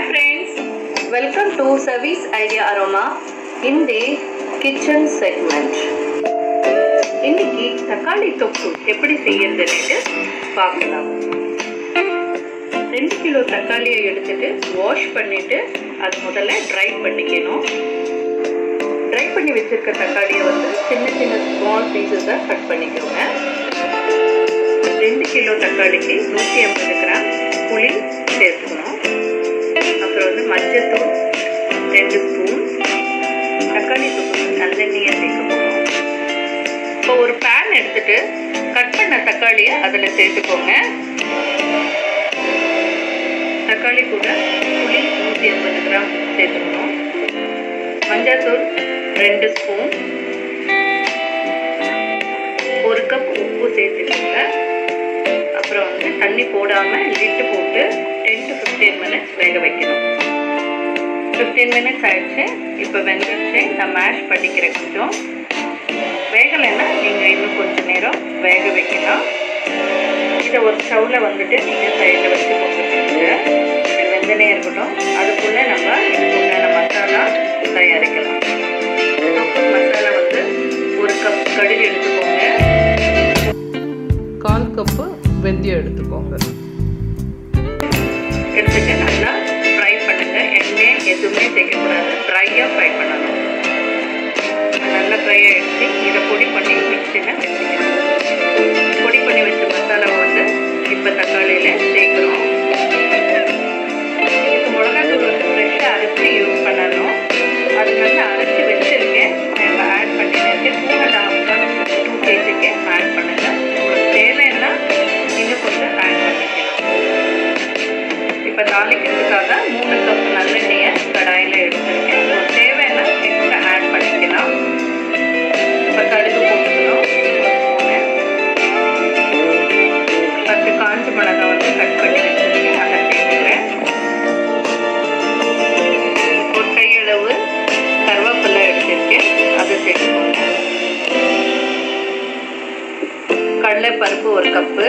friends, welcome to Service Idea Aroma in the kitchen segment. இன்னைக்கு தக்காளி தொக்கு எப்படி செய்யறதுன்னு பார்க்கலாம் ரெண்டு கிலோ தக்காளியை எடுத்துட்டு வாஷ் பண்ணிட்டு அது முதல்ல ட்ரை பண்ணிக்கணும் ட்ரை பண்ணி வச்சிருக்க தக்காளியை வந்து சின்ன சின்ன ஸ்மால் பீசஸாக கட் பண்ணிக்கோங்க ரெண்டு கிலோ தக்காளிக்கு நூற்றி ஐம்பது கிராம் புளி சேர்த்துக்கணும் அப்புறம் வந்து மஞ்சத்தூள் ரெண்டு ஸ்பூன் தக்காளி தொக்கு நல்லெண்ணெயை சேர்க்க போகிறோம் இப்போ ஒரு பேன் எடுத்துட்டு கட் பண்ண தக்காளியை அதில் சேர்த்துக்கோங்க தக்காளி கூட புளி நூற்றி ஐம்பது கிராம் சேர்த்துக்கணும் மஞ்சத்தூள் ரெண்டு ஸ்பூன் ஒரு கப் உப்பு சேர்த்துக்கோங்க அப்புறம் வந்து தண்ணி போடாமல் லிட்டு போட்டு டென் டு ஃபிஃப்டீன் மினிட்ஸ் வேக வைக்கணும் ஃபிஃப்டீன் மினிட்ஸ் ஆயிடுச்சு இப்போ வெந்துருச்சு நான் மேஷ் பண்ணிக்கிறேன் கொஞ்சம் வேகலைன்னா நீங்கள் இன்னும் கொஞ்சம் நேரம் வேக வைக்கலாம் இதை ஒரு ஸ்டவ்வில் வந்துட்டு நீங்கள் சைடில் வச்சு போட்டுக்கோங்க இது வெந்தனே இருக்கட்டும் அதுக்குள்ளே நம்ம இதுக்கு உண்டான மசாலா தயாரிக்கலாம் தொக்கு மசாலா வந்து ஒரு கப் கடுகு எடுத்துக்கோங்க கால் கப்பு வெந்தயம் எடுத்துக்கோங்க எடுத்துட்டு நல்லா ஃப்ரை பண்ணுங்க எண்ணெய் எதுவுமே சேர்க்கக்கூடாது ட்ரையாக ஃப்ரை பண்ணணும் நல்லா ஃப்ரை ஆகிடுச்சு இதை பொடி பண்ணி மிக்சியில் வச்சுக்கணும் பொடி பண்ணி வச்ச மசாலாவை வந்து இப்போ தக்காளியில் சேர்க்குறோம் இதுக்கு மிளகாத்தூள் வந்து ஃப்ரெஷ்ஷாக அரைச்சி யூஸ் பண்ணணும் அது நல்லா அரைச்சி வச்சுருக்கேன் இப்போ ஆட் பண்ணியிருக்கேன் two and half cup two கேஜிக்கு ஆட் பண்ணுங்கள் உங்களுக்கு தேவைன்னா இன்னும் கொஞ்சம் ஆட் பண்ணிக்கலாம் இப்போ தாளிக்கிறதுக்காக மூணு கப் நல்லெண்ணெயை கடாயில் எடுத்துருக்கேன் உங்களுக்கு தேவைன்னா எக்ஸ்ட்ரா ஆட் பண்ணிக்கலாம் இப்போ கடுகு போட்டுக்கணும் ஒரு ஸ்பூனு பத்து காஞ்ச மிளகாய் வந்து கட் பண்ணி வச்சுருக்கேன் அதை சேர்த்துக்கிறேன் ஒரு கையளவு கருவேப்பிலை எடுத்திருக்கேன் அதை சேர்த்துக்கோங்க கடலைப்பருப்பு ஒரு கப்பு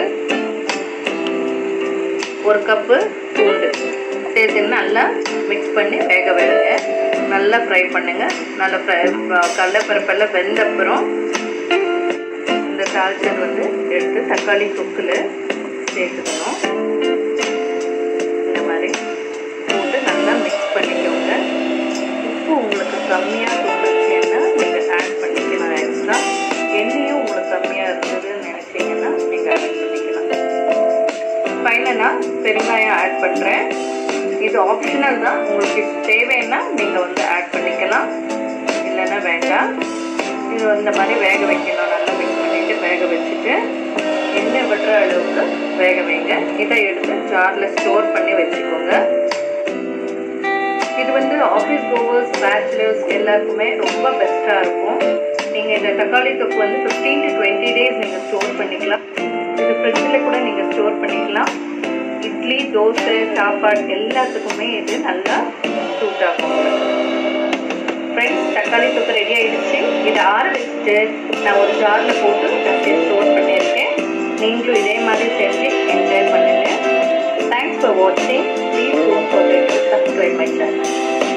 ஒரு கப்பு பூண்டு சேர்த்து நல்லா மிக்ஸ் பண்ணி வேக வைங்க நல்லா ஃப்ரை பண்ணுங்க நல்லா ஃப்ரை கடலைப்பருப்பெல்லாம் வெந்த அப்புறம் இந்த தால்ச்சர் வந்து எடுத்து தக்காளி தொக்கில் சேர்த்துக்கணும் இந்த மாதிரி போட்டு நல்லா மிக்ஸ் பண்ணிக்கோங்க உப்பு உங்களுக்கு கம்மியாக தோணுச்சுன்னா நீங்கள் ஆட் பண்ணிக்கலாம் எக்ஸ்ட்ரா எண்ணெயும் உங்களுக்கு கம்மியாக இருந்ததுன்னு நினச்சிங்கன்னா நீங்கள் ஆட் பண்ணிக்கலாம் ஃபைனலாக பெருங்காயம் ஆட் பண்ணுறேன் இது ஆப்ஷனல் தான் உங்களுக்கு தேவைன்னா நீங்கள் வந்து ஆட் பண்ணிக்கலாம் இல்லைன்னா வேண்டாம் இது இந்த மாதிரி வேக வைக்கணும் நல்லா மிக்ஸ் பண்ணிவிட்டு வேக வச்சுட்டு எண்ணெய் விடுற அளவுக்கு வேக வைங்க இதை எடுத்து ஜாரில் ஸ்டோர் பண்ணி வச்சுக்கோங்க இது வந்து ஆஃபீஸ் கோவர்ஸ் பேச்சுலர்ஸ் எல்லாருக்குமே ரொம்ப பெஸ்ட்டாக இருக்கும் நீங்கள் இந்த தக்காளி தொக்கு வந்து ஃபிஃப்டீன் டு டுவெண்ட்டி டேஸ் நீங்கள் ஸ்டோர் பண்ணிக்கலாம் இது ஃப்ரிட்ஜில் கூட நீங்கள் ஸ்டோர் பண்ணிக்கலாம் இட்லி தோசை சாப்பாடு எல்லாத்துக்குமே இது நல்லா சூட் ஆகும் ஃப்ரெண்ட்ஸ் தக்காளி தொக்கு ரெடி ஆயிடுச்சு இதை ஆற வச்சுட்டு நான் ஒரு ஜாரில் போட்டு அப்படியே ஸ்டோர் பண்ணியிருக்கேன் நீங்களும் இதே மாதிரி செஞ்சு என்ஜாய் பண்ணுங்கள் தேங்க்ஸ் ஃபார் வாட்சிங் please don't forget to subscribe my channel